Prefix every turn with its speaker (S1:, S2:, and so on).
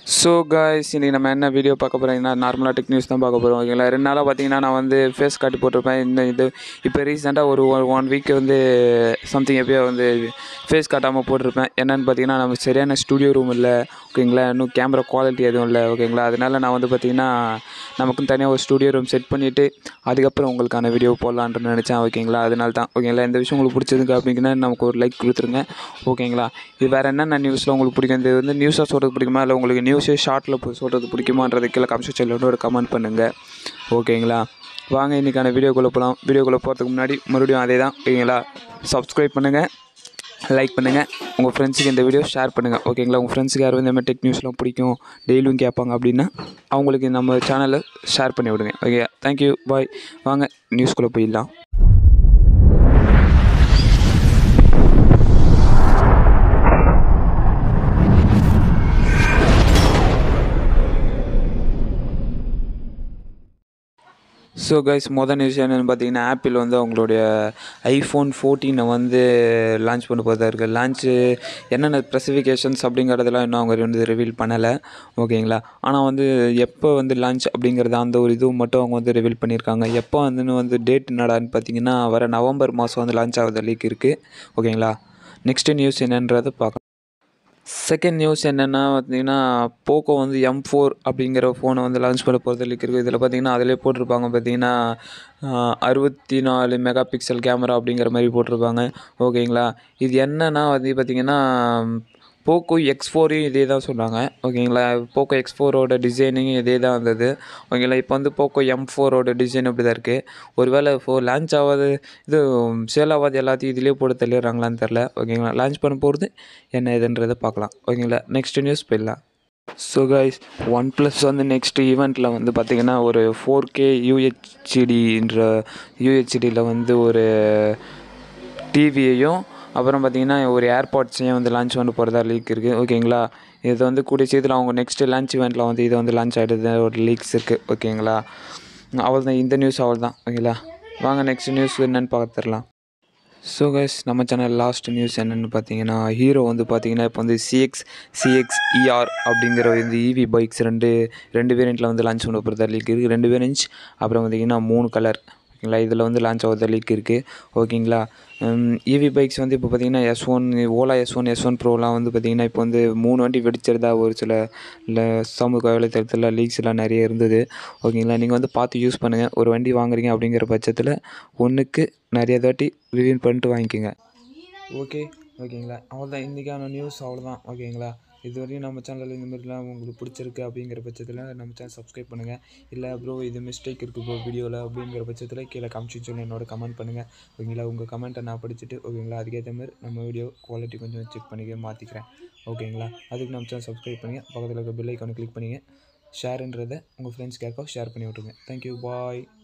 S1: so guys இன்றைக்கி நம்ம என்ன வீடியோ பார்க்க போகிறோம்னா நார்மலாக டெக் நியூஸ் தான் பார்க்க போகிறோம் ஓகேங்களா ரெண்டு நாளாக பார்த்தீங்கன்னா நான் வந்து ஃபேஸ் காட்டி போட்டிருப்பேன் இந்த இது இப்போ ரீசெண்டாக ஒரு ஒன் வீக் வந்து சம்திங் எப்பயோ வந்து ஃபேஸ் காட்டாமல் போட்டிருப்பேன் என்னென்னு பார்த்தீங்கன்னா நம்ம சரியான ஸ்டுடியோ ரூம் இல்லை ஓகேங்களா இன்னும் கேமரா குவாலிட்டி எதுவும் இல்லை ஓகேங்களா அதனால நான் வந்து பார்த்தீங்கன்னா நமக்கும் தனியாக ஒரு ஸ்டுடியோ ரூம் செட் பண்ணிவிட்டு அதுக்கப்புறம் உங்களுக்கான வீடியோ போடலான்ட்டு நினச்சேன் ஓகேங்களா அதனால தான் ஓகேங்களா இந்த விஷயம் உங்களுக்கு பிடிச்சதுக்கு அப்படிங்கன்னா நமக்கு ஒரு லைக் கொடுத்துருங்க ஓகேங்களா இது வேறு என்னென்ன நியூஸில் உங்களுக்கு பிடிக்கும் இது வந்து நியூஸாக சொல்கிறது பிடிக்குமா இல்லை உங்களுக்கு நியூஸே ஷார்ட்டில் சொல்கிறது பிடிக்குமான்றது கீழே கமெண்ட் செக்ஷனில் ஒரு கமெண்ட் பண்ணுங்கள் ஓகேங்களா வாங்க இன்றைக்கான வீடியோக்குள்ளே போகலாம் வீடியோக்குள்ளே போகிறதுக்கு முன்னாடி மறுபடியும் அதே தான் ஓகேங்களா சப்ஸ்கிரைப் பண்ணுங்கள் லைக் பண்ணுங்கள் உங்கள் ஃப்ரெண்ட்ஸுக்கு இந்த வீடியோ ஷேர் பண்ணுங்கள் ஓகேங்களா உங்கள் ஃப்ரெண்ட்ஸுக்கு யாரும் இந்த மாதிரி டெக் நியூஸ்லாம் பிடிக்கும் டெய்லியும் கேட்பாங்க அப்படின்னா அவங்களுக்கு நம்ம சேனலை ஷேர் பண்ணி விடுங்க ஓகே தேங்க்யூ பாய் வாங்க நியூஸ்குள்ளே போயிடலாம் ஸோ கைஸ் மொதல் நியூஸ் என்னென்னு பார்த்தீங்கன்னா ஆப்பிள் வந்து அவங்களுடைய ஐஃபோன் ஃபோர்டீனை வந்து லான்ச் பண்ண போகிறதா இருக்குது லான்ச்சு என்னென்ன ஸ்பெசிஃபிகேஷன்ஸ் அப்படிங்கிறதெல்லாம் இன்னும் அவங்க வந்து ரிவீல் பண்ணலை ஓகேங்களா ஆனால் வந்து எப்போ வந்து லான்ச் அப்படிங்கிறத அந்த ஒரு இது மட்டும் அவங்க வந்து ரிவீல் பண்ணியிருக்காங்க எப்போ வந்துன்னு வந்து டேட் என்னடான்னு பார்த்தீங்கன்னா வர நவம்பர் மாதம் வந்து லான்ச் ஆகுது லீக் இருக்குது ஓகேங்களா நெக்ஸ்ட்டு நியூஸ் என்னன்றதை பார்க்கலாம் செகண்ட் நியூஸ் என்னென்னா பார்த்தீங்கன்னா போக்கோ வந்து எம் ஃபோர் அப்படிங்கிற ஃபோனை வந்து லான்ச் பண்ண போகிறது இருக்குது இதில் பார்த்தீங்கன்னா அதிலே போட்டிருப்பாங்க பார்த்தீங்கன்னா அறுபத்தி நாலு மெகா பிக்சல் கேமரா அப்படிங்கிற மாதிரி போட்டிருப்பாங்க ஓகேங்களா இது என்னன்னா வந்து பார்த்திங்கன்னா போக்கோ எக்ஸ் ஃபோரையும் இதே தான் சொன்னாங்க ஓகேங்களா போக்கோ எக்ஸ் ஃபோரோட டிசைனிங்கும் இதே தான் வந்தது ஓகேங்களா இப்போ வந்து போக்கோ எம் ஃபோரோட டிசைன் இப்படி தான் இருக்குது ஒருவேளை ஃபோ லான்ச் ஆகாது இது சேல் ஆகாது எல்லாத்தையும் இதிலே போட்டு தள்ளிடுறாங்களான்னு தெரில ஓகேங்களா லான்ச் பண்ண போகிறது என்ன இதுன்றதை பார்க்கலாம் ஓகேங்களா நெக்ஸ்ட் நியூஸ் போயிடலாம் ஸோ கைஸ் ஒன் ப்ளஸ் வந்து நெக்ஸ்ட் ஈவெண்ட்டில் வந்து பார்த்திங்கன்னா ஒரு ஃபோர் கே யூஹெச்டின்ற யூஹெச்டியில் வந்து ஒரு டிவியையும் அப்புறம் பார்த்திங்கன்னா ஒரு ஏர்பாட்ஸையும் வந்து லான்ச் பண்ண போகிறதா லீக் இருக்குது ஓகேங்களா இது வந்து கூடிய சீக்கிரம் அவங்க நெக்ஸ்ட்டு லான்ச் இவெண்ட்டில் வந்து இது வந்து லான்ச் ஆகிடுது ஒரு லீக்ஸ் இருக்குது ஓகேங்களா அவள் தான் இந்த நியூஸ் அவள் தான் ஓகேங்களா வாங்க நெக்ஸ்ட் நியூஸ் என்னென்னு பார்த்துடலாம் ஸோ கைஸ் நம்ம சேனல் லாஸ்ட் நியூஸ் என்னென்னு பார்த்தீங்கன்னா ஹீரோ வந்து பார்த்தீங்கன்னா இப்போ வந்து சிஎக்ஸ் சிஎக்ஸ் இஆர் அப்படிங்கிற இந்த இவி பைக்ஸ் ரெண்டு ரெண்டு வேரியண்ட்டில் வந்து லான்ச் பண்ண போகிறதா லீக் இருக்குது ரெண்டு வேரியன்ஸ் அப்புறம் பார்த்தீங்கன்னா மூணு கலர் ஓகேங்களா இதில் வந்து லான்ச் ஆகுது லீக் இருக்குது ஓகேங்களா இவி பைக்ஸ் வந்து இப்போ பார்த்தீங்கன்னா S one Ola S one S one ப்ரோலாம் வந்து பார்த்தீங்கன்னா இப்போ வந்து மூணு வண்டி வெடிச்சிருந்தா ஒரு சில இல்லை சமூக வலைத்தளத்தில் லீக்ஸ்லாம் நிறைய இருந்தது ஓகேங்களா நீங்கள் வந்து பார்த்து யூஸ் பண்ணுங்கள் ஒரு வண்டி வாங்குறீங்க அப்படிங்கிற பட்சத்தில் ஒன்றுக்கு நிறைய தாட்டி ரிவ்யூ பண்ணிட்டு வாங்கிக்கோங்க ஓகே ஓகேங்களா அவ்வளோதான் இன்றைக்கான நியூஸ் அவ்வளோதான் ஓகேங்களா இது வரையும் நம்ம சேனலில் இந்த மாதிரிலாம் உங்களுக்கு பிடிச்சிருக்கு அப்படிங்கிற பட்சத்தில் நம்ம சேனல் சப்ஸ்கிரைப் பண்ணுங்கள் இல்லை ப்ரோ இது மிஸ்டேக் இருக்குது ப்ரோ வீடியோவில் அப்படிங்கிற பட்சத்தில் கீழே கமெண்ட் சொல்லி என்னோட கமெண்ட் பண்ணுங்கள் ஓகேங்களா உங்கள் கமெண்ட்டை நான் படிச்சுட்டு ஓகேங்களா அதுக்கேற்ற மாதிரி நம்ம வீடியோ குவாலிட்டி கொஞ்சம் செக் பண்ணிக்க மாற்றிக்கிறேன் ஓகேங்களா அதுக்கு நம்ம சேனல் சப்ஸ்கிரைப் பண்ணுங்கள் பக்கத்தில் இருக்க பெல் ஐக்கானை கிளிக் பண்ணிங்க ஷேருன்றதை உங்கள் ஃப்ரெண்ட்ஸ் கேட்க ஷேர் பண்ணி விட்ருங்க தேங்க்யூ பாய்